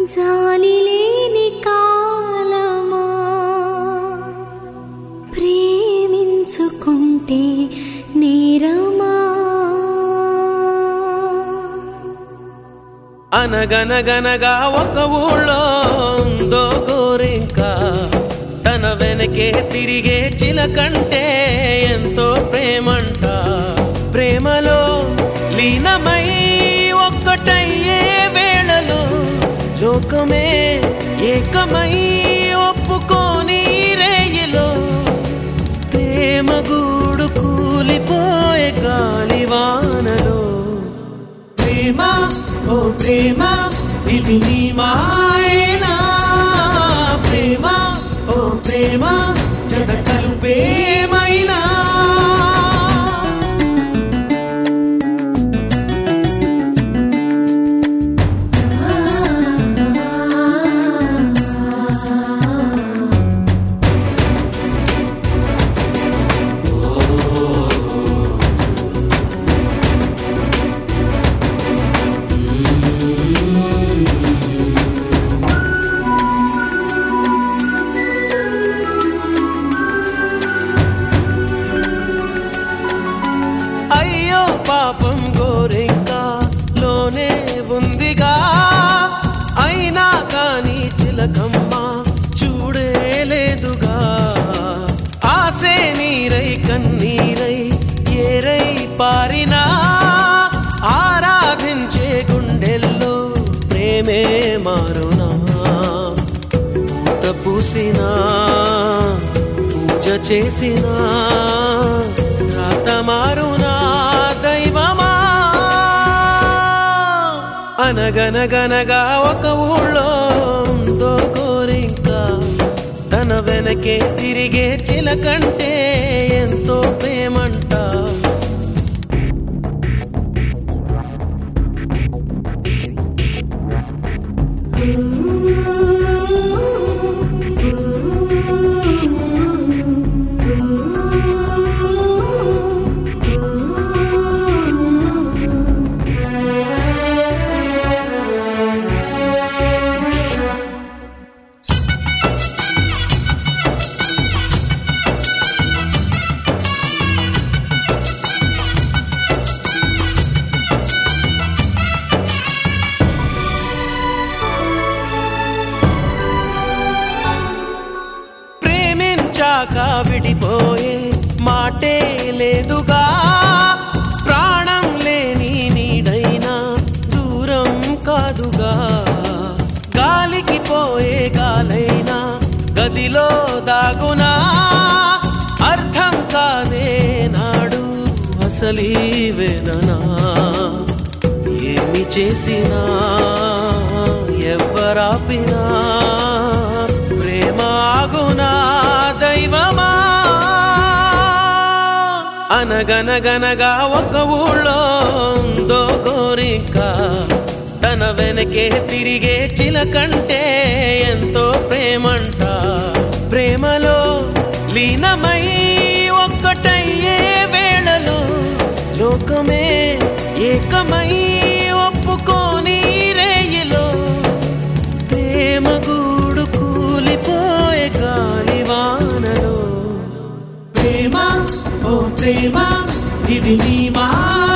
జాలి లేని కాలమా ప్రేమించుకుంటే నేరమా అనగనగనగా ఒక ఊళ్ళో ఉందో గోరింక తన వెనకే తిరిగే చిలకంటే ఎంతో ప్రేమంట ప్రేమలో లీనమై ఒక్కటయ్యే వేళలో లోకమే ఏకమై ఒప్పుకోని రేయిలో ప్రేమ గూడు కూలిపోయే గాలివానలో ప్రేమ ఓ ప్రేమ ఇది నీ మాయనా ప్రేమ ఓ ప్రేమ జత కలుపేమైనా అయ్యో పాపం గోరింక లోనే ఉందిగా అయినా కాని చిలకమ్మ చూడేలేదుగా ఆసే నీరై కన్నీరై ఏరై పారినా ఆరాధించే గుండెల్లో ప్రేమే మారునా పూత పూసినా పూజ చేసినా రాత మారునా దైవమా అనగనగనగా ఒక ఊళ్ళో ఉందో కోరింక తన వెనకే తిరిగే చిలకంటే ఎంతో ప్రేమంట ప్రేమించాక విడిపోయే మాటే లేదుగా ప్రాణం లేని నీడైనా దూరం కాదుగా గాలికి పోయే గాలైనా గదిలో దాగునా అర్థం కాదే నాడు అసలీ వేదనా ఏమి చేసినా ఎవ్వరాపినా ప్రేమ ఆగునా దైవమా అనగనగనగా ఒక ఊళ్ళో ఉందో గోరిక తన వెనకే తిరిగే చిలకంటే ఎంతో ప్రేమంట ప్రేమలో లీనమై ఒక్కటయ్యే వేళలో లోకమే ఏకమై ఒప్పుకోని రేయిలో ప్రేమ గూడు కూలిపోయే గాలివానలో ప్రేమ ఓ ప్రేమ ఇది నీ మా